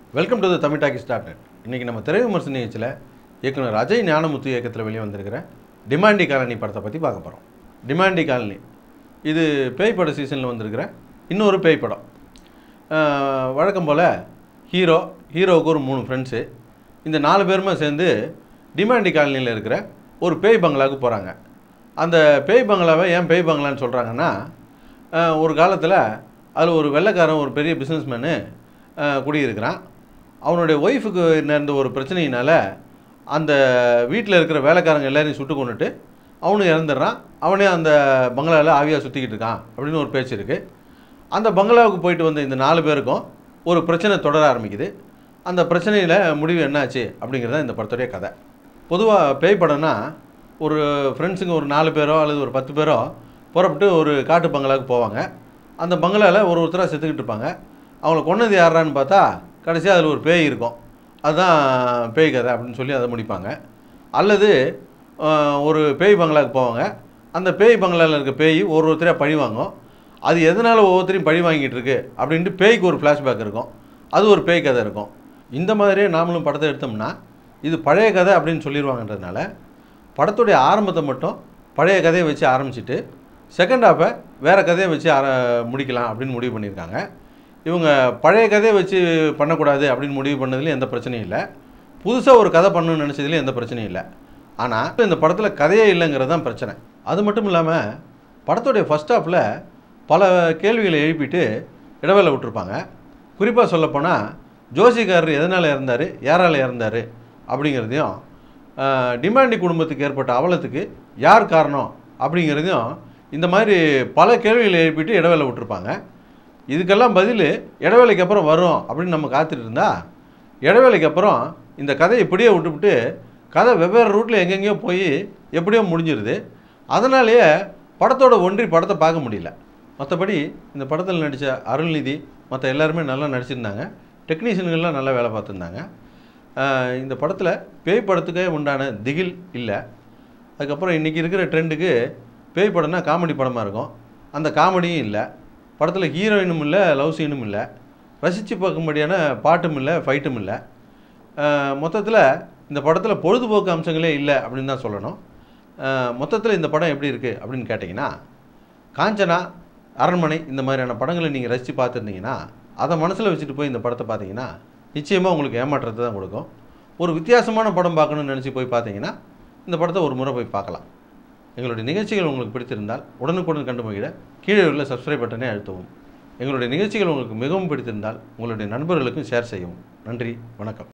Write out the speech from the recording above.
welcome to the Tamil talkie start net இன்றைக்கி நம்ம திரை விமர்சன நிகழ்ச்சியில் இயக்குனர் அஜய் ஞானமுத்து இயக்கத்தில் வெளியே வந்திருக்கிற டிமாண்டி காலனி படத்தை பற்றி பார்க்க போகிறோம் டிமாண்டி காலனி இது பேய் பட சீசனில் வந்திருக்கிற இன்னொரு பேய் படம் ஆஹ், வழக்கம் போல் ஹீரோ ஹீரோவுக்கு ஒரு மூணு ஃப்ரெண்ட்ஸு இந்த நாலு பேருமே சேர்ந்து டிமாண்டி காலனியில் இருக்கிற ஒரு பேய் பங்களாவுக்கு போகிறாங்க அந்த பேய் பங்களாவை ஏன் பேய் பங்களான்னு சொல்கிறாங்கன்னா ஆஹ், ஒரு காலத்தில் அதில் ஒரு வெள்ளைக்காரன் ஒரு பெரிய பிஸ்னஸ்மேனு குடியிருக்கிறான் அவனுடைய ஒய்ஃபுக்கு நேர்ந்த ஒரு பிரச்சனையினால அந்த வீட்டில் இருக்கிற வேலைக்காரங்க எல்லாரையும் சுட்டு கொண்டுட்டு அவனும் இறந்துடுறான் அவனே அந்த பங்களாவில் ஆவியாக சுற்றிக்கிட்டு இருக்கான் அப்படின்னு ஒரு பேச்சு இருக்குது அந்த பங்களாவுக்கு போயிட்டு வந்த இந்த நாலு பேருக்கும் ஒரு பிரச்சனை தொடர ஆரம்பிக்குது அந்த பிரச்சனையில் முடிவு என்னாச்சு அப்படிங்கிறது தான் இந்த படத்துடைய கதை பொதுவாக பேய் படம்னா ஒரு ஃப்ரெண்ட்ஸுங்க ஒரு நாலு பேரோ அல்லது ஒரு பத்து பேரோ புறப்பட்டு ஒரு காட்டு பங்களாவுக்கு போவாங்க அந்த பங்களாவில் ஒரு ஒருத்தராக செத்துக்கிட்டு இருப்பாங்க அவங்கள கொன்னது யாரான்னு பார்த்தா கடைசியாக அதில் ஒரு பேய் இருக்கும் அதுதான் பேய் கதை அப்படின்னு சொல்லி அதை முடிப்பாங்க அல்லது ஆஹ், ஒரு பேய் பங்களாவுக்கு போவாங்க அந்த பேய் பங்களாவில் இருக்க பேய் ஒரு ஒருத்தரையாக பழி வாங்கும் அது எதனால் ஒவ்வொருத்தரையும் பழி வாங்கிட்டு இருக்கு அப்படின்ட்டு பேய்க்கு ஒரு ஃப்ளாஷ்பேக் இருக்கும் அது ஒரு பேய் கதை இருக்கும் இந்த மாதிரியே நாமளும் படத்தை எடுத்தோம்னா இது பழைய கதை அப்படின்னு சொல்லிடுவாங்கன்றதுனால படத்துடைய ஆரம்பத்தை மட்டும் பழைய கதையை வச்சு ஆரம்பிச்சிட்டு செகண்ட் ஹாஃபை வேறு கதையை வச்சு ஆர முடிக்கலாம் அப்படின்னு முடிவு பண்ணியிருக்காங்க இவங்க பழைய கதையை வச்சு பண்ணக்கூடாது அப்படின்னு முடிவு பண்ணதுலேயும் எந்த பிரச்சனையும் இல்லை புதுசாக ஒரு கதை பண்ணணும்னு நினச்சதுலேயும் எந்த பிரச்சனையும் இல்லை ஆனால் இந்த படத்தில் கதையே இல்லைங்கிறது தான் பிரச்சனை அது மட்டும் இல்லாமல் படத்துடைய ஃபஸ்ட் ஹாஃபில் பல கேள்விகளை எழுப்பிட்டு இடைவேளை விட்டுருப்பாங்க குறிப்பாக சொல்லப்போனால் ஜோசிகாரர் எதனால் இறந்தார் யாரால் இறந்தார் அப்படிங்கிறதையும் ஆஹ், டிமாண்டி குடும்பத்துக்கு ஏற்பட்ட அவலத்துக்கு யார் காரணம் அப்படிங்கிறதையும் இந்த மாதிரி பல கேள்விகளை எழுப்பிட்டு இடைவேளை விட்டுருப்பாங்க இதுக்கெல்லாம் பதில் இடைவேளைக்கு அப்புறம் வரும் அப்படின்னு நம்ம காத்துட்டு இருந்தா இடைவேளைக்கு அப்புறம் இந்த கதையை இப்படியே விட்டுவிட்டு கதை வெவ்வேறு ரூட்டில் எங்கெங்கேயோ போய் எப்படியோ முடிஞ்சிருது அதனாலேயே படத்தோட ஒன்றி படத்தை பார்க்க முடியல மற்றபடி இந்த படத்தில் நடித்த அருள்நிதி மற்ற எல்லாருமே நல்லா நடிச்சிருந்தாங்க டெக்னீஷியன்கள்லாம் நல்லா வேலை பார்த்துருந்தாங்க ஆஹ் இந்த படத்தில் பேய் படத்துக்கே உண்டான திகில் இல்லை அதுக்கப்புறம் இன்றைக்கி இருக்கிற ட்ரெண்டுக்கு பேய் படம்னா காமெடி படமாக இருக்கும் அந்த காமெடியும் இல்லை படத்தில் ஹீரோயினும் இல்லை லவ் சீனும் இல்லை ரசித்து பார்க்கும்படியான பாட்டும் இல்லை ஃபைட்டும் இல்லை மொத்தத்தில் இந்த படத்தில் பொழுதுபோக்கு அம்சங்களே இல்லை அப்படின்னு தான் சொல்லணும் மொத்தத்தில் இந்த படம் எப்படி இருக்குது அப்படின்னு கேட்டிங்கன்னா காஞ்சனா அரண்மனை இந்த மாதிரியான படங்களை நீங்கள் ரசித்து பார்த்துருந்தீங்கன்னா அதை மனசில் வச்சுட்டு போய் இந்த படத்தை பார்த்தீங்கன்னா நிச்சயமாக உங்களுக்கு ஏமாற்றத்தை தான் கொடுக்கும் ஒரு வித்தியாசமான படம் பார்க்கணும்னு நினச்சி போய் பார்த்தீங்கன்னா இந்த படத்தை ஒரு முறை போய் பார்க்கலாம் எங்களுடைய நிகழ்ச்சிகள் உங்களுக்கு பிடித்திருந்தால் உடனுக்குடன் கண்டு மகிழ கீழே உள்ள சப்ஸ்கிரைப் பட்டனை அழுத்தவும் எங்களுடைய நிகழ்ச்சிகள் உங்களுக்கு மிகவும் பிடித்திருந்தால் உங்களுடைய நண்பர்களுக்கும் ஷேர் செய்யவும் நன்றி வணக்கம்